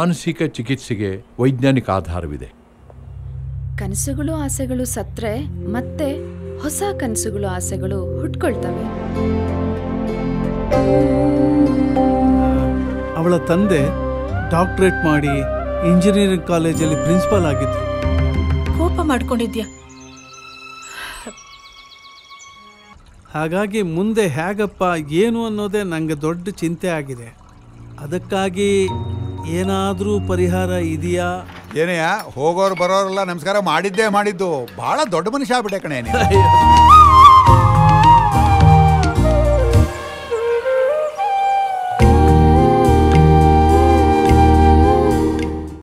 ಮಾನಸಿಕ ಚಿಕಿತ್ಸೆಗೆ ವೈಜ್ಞಾನಿಕ ಆಧಾರವಿದೆ ಕನಸುಗಳು ಆಸೆಗಳು ಸತ್ರೆ ಮತ್ತೆ ಹೊಸ ಕನಸುಗಳು ಆಸೆಗಳು ಹುಟ್ಕೊಳ್ತವೆ ಅವಳ ತಂದೆ ಡಾಕ್ಟ್ರೇಟ್ ಮಾಡಿ ಇಂಜಿನಿಯರಿಂಗ್ ಕಾಲೇಜಲ್ಲಿ ಪ್ರಿನ್ಸಿಪಾಲ್ ಆಗಿದ್ರು ಕೋಪ ಮಾಡ್ಕೊಂಡಿದ್ಯಾ ಹಾಗಾಗಿ ಮುಂದೆ ಹೇಗಪ್ಪ ಏನು ಅನ್ನೋದೇ ನನಗೆ ದೊಡ್ಡ ಚಿಂತೆ ಆಗಿದೆ ಅದಕ್ಕಾಗಿ ಏನಾದರೂ ಪರಿಹಾರ ಇದೆಯಾ ಏನಯ್ಯ ಹೋಗೋರು ಬರೋರೆಲ್ಲ ನಮಸ್ಕಾರ ಮಾಡಿದ್ದೇ ಮಾಡಿದ್ದು ಬಹಳ ದೊಡ್ಡ ಮನುಷ್ಯ ಆಗ್ಬಿಟ್ಟೆ ಕಣೆ ನೀನು